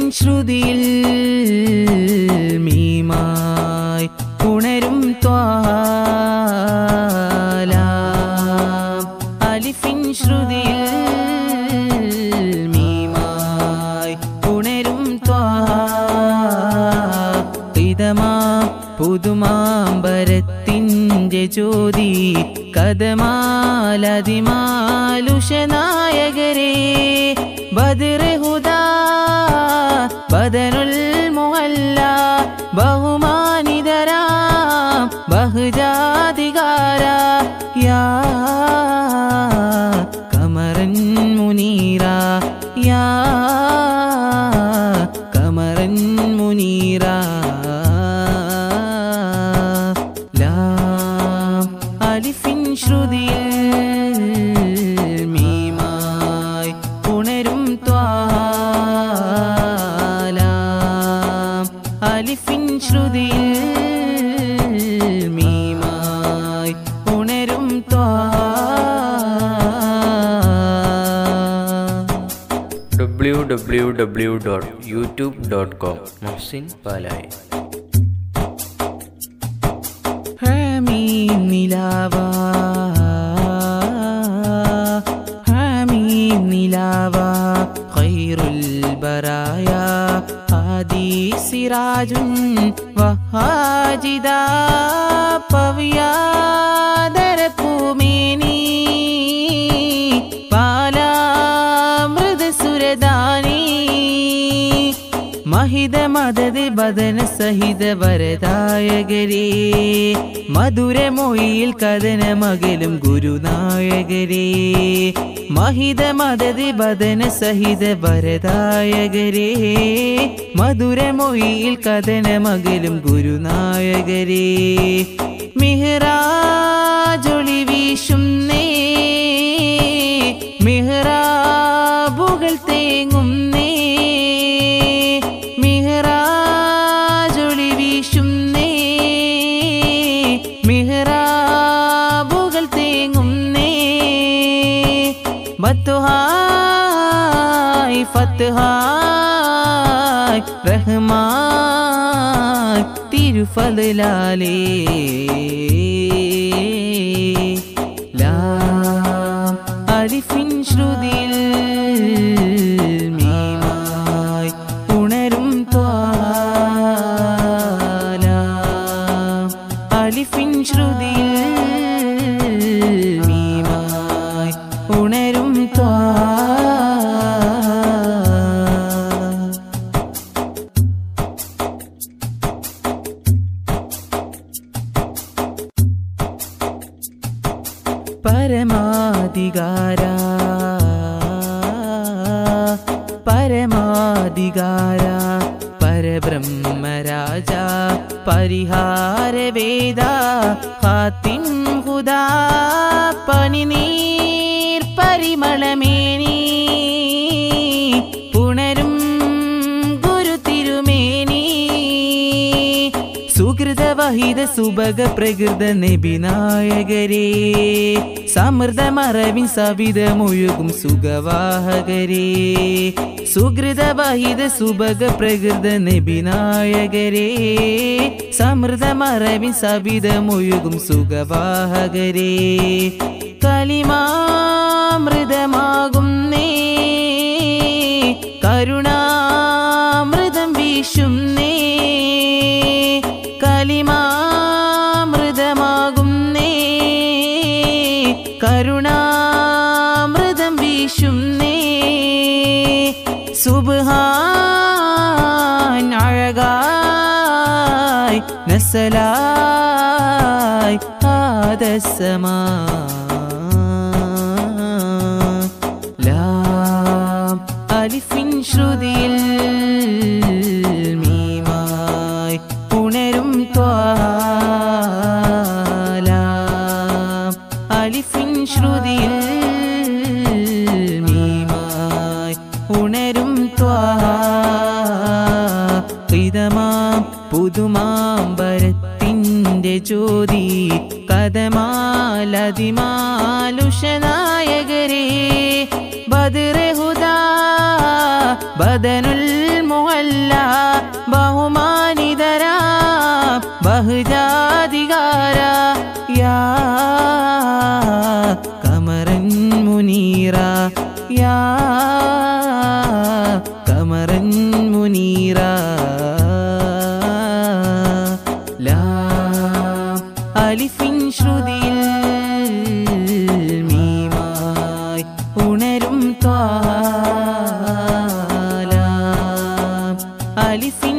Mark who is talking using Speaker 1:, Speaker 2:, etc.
Speaker 1: ശ്രുതിയിൽ മീമായി ഉണരും ത്വാല അലിഫിൻ ശ്രുതിയിൽ മീമായി ഉണരും ത്വാ പുതുമാമ്പരത്തിൻ്റെ ജ്യോതി കഥമാലതിമാലുഷനായകരേ ബദർ ഹുദാ ബദനുൽ മുഹല്ല ബഹുമാനിതരാം ബഹുജാതികാര യാ കമറൻ മുനീറ യാ കമറൻ മുനീറ ലാം അലിഫിൻ ശ്രുതിയിൽ മീമായി ഉണരും ത്വാലാം അലിഫിൻ ശ്രുതിയിൽ മീമായി ഉണരും ത്വാ
Speaker 2: W W W dot YouTube dot com Mohsin പാലായി
Speaker 1: حميم نلاوة حميم نلاوة خير البرايا هادي سراج وهاجدا പവിയാ ദരപ്പൂമേനി പാലാമൃതസുരദാനി മഹിത മദത് ബദന സഹിത വരദായകരേ മധുരമൊയിൽ കഥന മകലും ഗുരുനായകരേ മഹിത മദത് ബദന സഹിത വരദായകരേ മധുരമൊയിൽ കഥന മകലും ഗുരുനായകരേ മിഹ്റാജൊളി വീശുന്നേ മിഹ്റാബുകൾ തേങ്ങുന്നേ മിഹ്റാജൊളി വീശുന്നേ മിഹ്റാബുകൾ തേങ്ങുന്നേ ബത്തുഹായ് ഫത്തുഹായ് റഹ്മാൻ തിരുഫലാലേ ലാം അലിഫിൻ ശ്രുതിയിൽ മീമായി ഉണരും ത്വാല അലിഫിൻ ശ്രുതിയിൽ മീമായി ഉണരും ത്വാ പരമാധികാര പരമാധികാര പരബ്രഹ്മരാജ പരിഹാര വേദ ഹാത്തിൻ ഹുദാ പനിനീർ പരിമളമേനി പുണരും ഗുരു തിരുമേനി സുഹൃതവഹിത സുഭഗ പ്രകൃത നബിനായകരേ സമൃദ്ധമറവിൻ സവിധമൊഴുകും സുഖവാഹകരേ സുഹൃതവഹിത സുഭഗ പ്രകൃത നബിനായകരേ സമൃദ്ധമറവിൻ സവിധമൊഴുകും സുഖവാഹകരേ കലിമാമൃതമാകുന്നേ കരുണാമൃതം വീശുന്നേ കലിമാമൃതമാകുന്നേ കരുണാമൃതം വീശുന്നേ സുബ്ഹാൻ അഴകായി നസലായി ആദസമാ ലാം അലിഫിൻ ശ്രുതിയിൽ മീമായി ഉണരും ത്വാലാം അലിഫിൻ ശ്രുതിയിൽ മീമായി ഉണരും ത്വാതമാം പുതുമാമ്പരത്തിൻ്റെ ജ്യോതി കഥമാലതിമാലുഷനായകരേ ബദർ ഹുദാ ബദനുൽ മുഹല്ല ബഹുമാനിതരാ ബഹുജാതികാര യാ കമറൻ മുനീറ യാ കമറൻ മുനീറ ലാ അലിഫിൻ ശ്രുതിയിൽ മീമായി ഉണരും ത്വാല അലിഫിൻ